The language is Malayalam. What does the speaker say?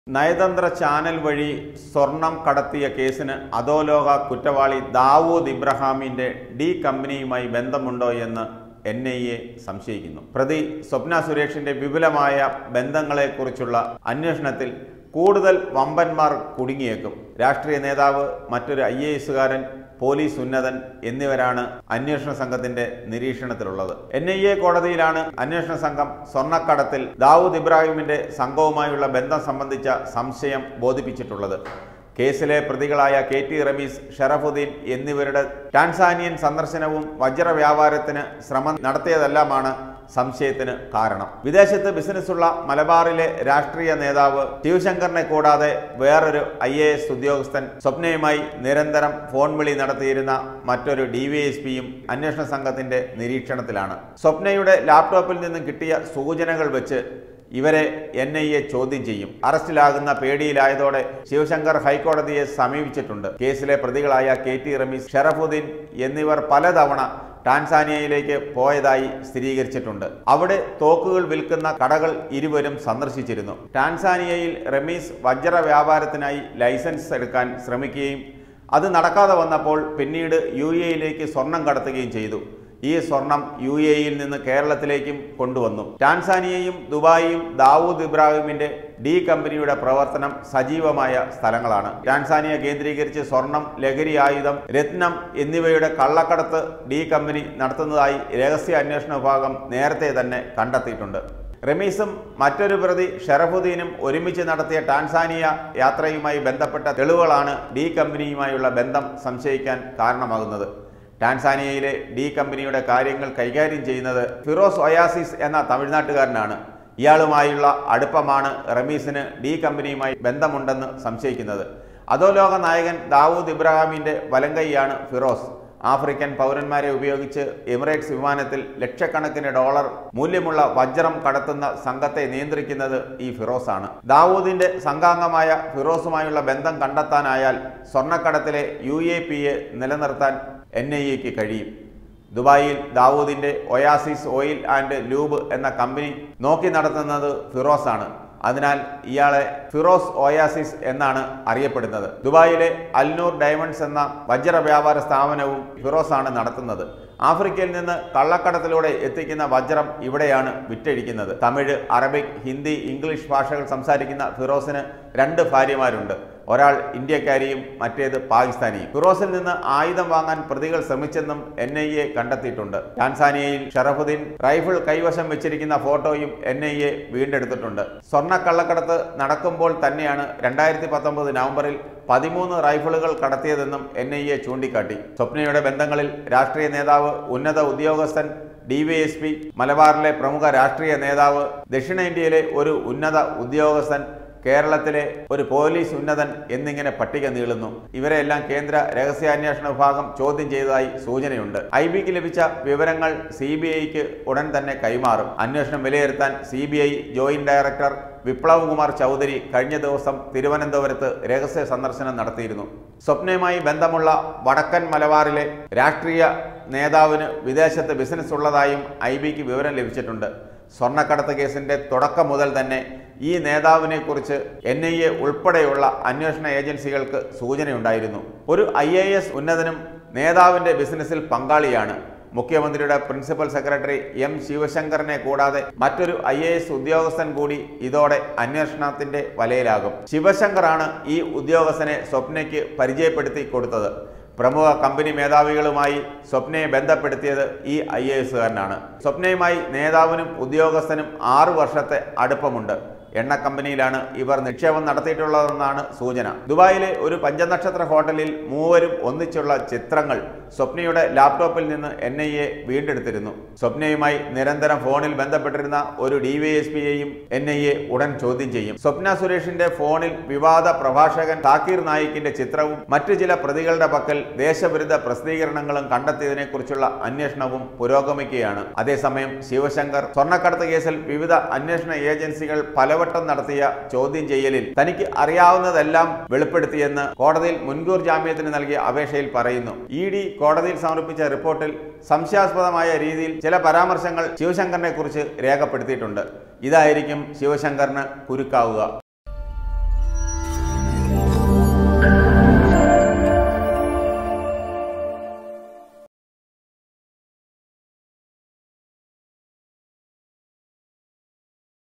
നയതന്ത്ര ചാനൽ വഴി സ്വർണം കടത്തിയ കേസിന് അധോലോക കുറ്റവാളി ദാവൂദ് ഇബ്രഹാമിന്റെ ഡി കമ്പനിയുമായി ബന്ധമുണ്ടോ എന്ന് എൻ ഐ എ സംശയിക്കുന്നു പ്രതി സ്വപ്ന സുരേഷിന്റെ വിപുലമായ ബന്ധങ്ങളെക്കുറിച്ചുള്ള അന്വേഷണത്തിൽ കൂടുതൽ വമ്പന്മാർ കുടുങ്ങിയേക്കും രാഷ്ട്രീയ നേതാവ് മറ്റൊരു ഐ എ എസുകാരൻ പോലീസ് ഉന്നതൻ എന്നിവരാണ് അന്വേഷണ സംഘത്തിന്റെ നിരീക്ഷണത്തിലുള്ളത് എൻ ഐ എ കോടതിയിലാണ് അന്വേഷണ സംഘം സ്വർണ്ണക്കടത്തിൽ ദാവൂദ് ഇബ്രാഹിമിന്റെ സംഘവുമായുള്ള ബന്ധം സംബന്ധിച്ച സംശയം ബോധിപ്പിച്ചിട്ടുള്ളത് കേസിലെ പ്രതികളായ കെ ടി റമീസ് ഷറഫുദ്ദീൻ എന്നിവരുടെ ടാൻസാനിയൻ സന്ദർശനവും വജ്ര വ്യാപാരത്തിന് ശ്രമം നടത്തിയതെല്ലാമാണ് സംശയത്തിന് കാരണം വിദേശത്ത് ബിസിനസ്സുള്ള മലബാറിലെ രാഷ്ട്രീയ നേതാവ് ശിവശങ്കറിനെ കൂടാതെ വേറൊരു ഐ എ എസ് ഉദ്യോഗസ്ഥൻ സ്വപ്നയുമായി നിരന്തരം ഫോൺ വിളി നടത്തിയിരുന്ന മറ്റൊരു ഡി വി എസ് പിയും അന്വേഷണ സംഘത്തിന്റെ നിരീക്ഷണത്തിലാണ് സ്വപ്നയുടെ ലാപ്ടോപ്പിൽ നിന്നും കിട്ടിയ സൂചനകൾ വെച്ച് ഇവരെ എൻ ഐ എ ചോദ്യം ചെയ്യും അറസ്റ്റിലാകുന്ന പേടിയിലായതോടെ ശിവശങ്കർ ഹൈക്കോടതിയെ സമീപിച്ചിട്ടുണ്ട് കേസിലെ പ്രതികളായ കെ ടി റമീസ് ഷറഫുദ്ദീൻ എന്നിവർ പലതവണ ടാൻസാനിയയിലേക്ക് പോയതായി സ്ഥിരീകരിച്ചിട്ടുണ്ട് അവിടെ തോക്കുകൾ വിൽക്കുന്ന കടകൾ ഇരുവരും സന്ദർശിച്ചിരുന്നു ടാൻസാനിയയിൽ റമീസ് വജ്ര വ്യാപാരത്തിനായി ലൈസൻസ് എടുക്കാൻ ശ്രമിക്കുകയും അത് നടക്കാതെ വന്നപ്പോൾ പിന്നീട് യു എയിലേക്ക് സ്വർണം കടത്തുകയും ചെയ്തു ഈ സ്വർണം യു എയിൽ നിന്ന് കേരളത്തിലേക്കും കൊണ്ടുവന്നു ടാൻസാനിയയും ദുബായിയും ദാവൂദ് ഇബ്രാഹിമിന്റെ ഡി കമ്പനിയുടെ പ്രവർത്തനം സജീവമായ സ്ഥലങ്ങളാണ് ടാൻസാനിയ കേന്ദ്രീകരിച്ച് സ്വർണം ലഹരി ആയുധം രത്നം എന്നിവയുടെ കള്ളക്കടത്ത് ഡി കമ്പനി നടത്തുന്നതായി രഹസ്യ അന്വേഷണ വിഭാഗം നേരത്തെ തന്നെ കണ്ടെത്തിയിട്ടുണ്ട് റമീസും മറ്റൊരു പ്രതി ഷറഫുദ്ദീനും ഒരുമിച്ച് നടത്തിയ ടാൻസാനിയ യാത്രയുമായി ബന്ധപ്പെട്ട തെളിവുകളാണ് ഡി കമ്പനിയുമായുള്ള ബന്ധം സംശയിക്കാൻ കാരണമാകുന്നത് ടാൻസാനിയയിലെ ഡി കമ്പനിയുടെ കാര്യങ്ങൾ കൈകാര്യം ചെയ്യുന്നത് ഫിറോസ് ഒയാസിസ് എന്ന തമിഴ്നാട്ടുകാരനാണ് ഇയാളുമായുള്ള അടുപ്പമാണ് റമീസിന് ഡി കമ്പനിയുമായി ബന്ധമുണ്ടെന്ന് സംശയിക്കുന്നത് അധോലോക നായകൻ ദാവൂദ് ഇബ്രാഹിമിന്റെ വലങ്കൈയാണ് ഫിറോസ് ആഫ്രിക്കൻ പൗരന്മാരെ ഉപയോഗിച്ച് എമിറേറ്റ്സ് വിമാനത്തിൽ ലക്ഷക്കണക്കിന് ഡോളർ മൂല്യമുള്ള വജ്രം കടത്തുന്ന സംഘത്തെ നിയന്ത്രിക്കുന്നത് ഈ ഫിറോസാണ് ദാവൂദിന്റെ സംഘാംഗമായ ഫിറോസുമായുള്ള ബന്ധം കണ്ടെത്താനായാൽ സ്വർണ്ണക്കടത്തിലെ യു എ പി എ നിലനിർത്താൻ എൻ ഐ എക്ക് കഴിയും ദുബായിൽ ദാവൂദിന്റെ ഒയാസിസ് ഓയിൽ ആൻഡ് ലൂബ് എന്ന കമ്പനി നോക്കി നടത്തുന്നത് ഫിറോസാണ് അതിനാൽ ഇയാളെ ഫിറോസ് ഒയാസിസ് എന്നാണ് അറിയപ്പെടുന്നത് ദുബായിലെ അൽനൂർ ഡയമണ്ട്സ് എന്ന വജ്ര വ്യാപാര സ്ഥാപനവും ഫിറോസാണ് നടത്തുന്നത് ആഫ്രിക്കയിൽ നിന്ന് കള്ളക്കടത്തിലൂടെ എത്തിക്കുന്ന വജ്രം ഇവിടെയാണ് വിറ്റഴിക്കുന്നത് തമിഴ് അറബിക് ഹിന്ദി ഇംഗ്ലീഷ് ഭാഷകൾ സംസാരിക്കുന്ന ഫിറോസിന് രണ്ട് ഭാര്യമാരുണ്ട് ഒരാൾ ഇന്ത്യക്കാരിയും മറ്റേത് പാകിസ്ഥാനിയും ഫിറോസിൽ നിന്ന് ആയുധം വാങ്ങാൻ പ്രതികൾ ശ്രമിച്ചെന്നും എൻ ഐ എ കണ്ടെത്തിയിട്ടുണ്ട് ടാൻസാനിയയിൽ ഷറഫുദ്ദീൻ റൈഫിൾ കൈവശം വെച്ചിരിക്കുന്ന ഫോട്ടോയും എൻ ഐ എ വീണ്ടെടുത്തിട്ടുണ്ട് സ്വർണ്ണക്കള്ളക്കടത്ത് നടക്കുമ്പോൾ തന്നെയാണ് രണ്ടായിരത്തി പത്തൊമ്പത് നവംബറിൽ പതിമൂന്ന് റൈഫിളുകൾ കടത്തിയതെന്നും എൻ ഐ എ ചൂണ്ടിക്കാട്ടി സ്വപ്നയുടെ ബന്ധങ്ങളിൽ രാഷ്ട്രീയ നേതാവ് ഉന്നത ഉദ്യോഗസ്ഥൻ ഡി വി എസ് പി മലബാറിലെ പ്രമുഖ രാഷ്ട്രീയ നേതാവ് ദക്ഷിണേന്ത്യയിലെ ഒരു ഉന്നത ഉദ്യോഗസ്ഥൻ കേരളത്തിലെ ഒരു പോലീസ് ഉന്നതൻ എന്നിങ്ങനെ പട്ടിക നീളുന്നു ഇവരെല്ലാം കേന്ദ്ര രഹസ്യാന്വേഷണ വിഭാഗം ചോദ്യം ചെയ്തതായി സൂചനയുണ്ട് ഐ ബിക്ക് ലഭിച്ച വിവരങ്ങൾ സി ബി ഐക്ക് ഉടൻ തന്നെ കൈമാറും അന്വേഷണം വിലയിരുത്താൻ C B I joint director Viplav Kumar Chaudhary കഴിഞ്ഞ ദിവസം തിരുവനന്തപുരത്ത് രഹസ്യ സന്ദർശനം നടത്തിയിരുന്നു സ്വപ്നയുമായി ബന്ധമുള്ള വടക്കൻ മലബാറിലെ രാഷ്ട്രീയ നേതാവിന് വിദേശത്ത് ബിസിനസ് ഉള്ളതായും ഐ ബിക്ക് വിവരം ലഭിച്ചിട്ടുണ്ട് സ്വർണ്ണക്കടത്ത് കേസിന്റെ തുടക്കം മുതൽ തന്നെ ഈ നേതാവിനെ കുറിച്ച് എൻ ഐ എ ഉൾപ്പെടെയുള്ള അന്വേഷണ ഏജൻസികൾക്ക് സൂചനയുണ്ടായിരുന്നു ഒരു ഐ എ എസ് ഉന്നതനും നേതാവിന്റെ ബിസിനസ്സിൽ പങ്കാളിയാണ് മുഖ്യമന്ത്രിയുടെ പ്രിൻസിപ്പൽ സെക്രട്ടറി എം ശിവശങ്കറിനെ കൂടാതെ മറ്റൊരു ഐ എ എസ് ഉദ്യോഗസ്ഥൻ കൂടി ഇതോടെ അന്വേഷണത്തിന്റെ വലയിലാകും ശിവശങ്കറാണ് ഈ ഉദ്യോഗസ്ഥനെ സ്വപ്നയ്ക്ക് പരിചയപ്പെടുത്തി കൊടുത്തത് പ്രമുഖ കമ്പനി മേധാവികളുമായി സ്വപ്നയെ ബന്ധപ്പെടുത്തിയത് ഈ ഐ എ എസുകാരനാണ് സ്വപ്നയുമായി നേതാവിനും ഉദ്യോഗസ്ഥനും ആറു വർഷത്തെ അടുപ്പമുണ്ട് എണ്ണ കമ്പനിയിലാണ് ഇവർ നിക്ഷേപം നടത്തിയിട്ടുള്ളതെന്നാണ് സൂചന ദുബായിലെ ഒരു പഞ്ചനക്ഷത്ര ഹോട്ടലിൽ മൂവരും ഒന്നിച്ചുള്ള ചിത്രങ്ങൾ സ്വപ്നയുടെ ലാപ്ടോപ്പിൽ നിന്ന് എൻ ഐ എ വീണ്ടെടുത്തിരുന്നു സ്വപ്നയുമായി നിരന്തരം ഫോണിൽ ബന്ധപ്പെട്ടിരുന്ന ഒരു ഡി വൈ എസ് പിയെയും എൻ ഐ എ ഉടൻ ചോദ്യം ചെയ്യും സ്വപ്ന സുരേഷിന്റെ ഫോണിൽ വിവാദ പ്രഭാഷകൻ താക്കീർ നായിക്കിന്റെ ചിത്രവും മറ്റു ചില പ്രതികളുടെ പക്കൽ ദേശവിരുദ്ധ പ്രസിദ്ധീകരണങ്ങളും കണ്ടെത്തിയതിനെക്കുറിച്ചുള്ള അന്വേഷണവും പുരോഗമിക്കുകയാണ് അതേസമയം ശിവശങ്കർ സ്വർണ്ണക്കടത്ത് കേസിൽ വിവിധ അന്വേഷണ ഏജൻസികൾ പലവട്ടം നടത്തിയ ചോദ്യം ചെയ്യലിൽ തനിക്ക് അറിയാവുന്നതെല്ലാം വെളിപ്പെടുത്തിയെന്ന് കോടതിയിൽ മുൻകൂർ ജാമ്യത്തിന് നൽകിയ അപേക്ഷയിൽ പറയുന്നു ഇ ഡി കോടതിയിൽ സമർപ്പിച്ച റിപ്പോർട്ടിൽ സംശയാസ്പദമായ രീതിയിൽ ചില പരാമർശങ്ങൾ ശിവശങ്കറിനെ കുറിച്ച് രേഖപ്പെടുത്തിയിട്ടുണ്ട് ഇതായിരിക്കും ശിവശങ്കറിന് കുരുക്കാവുക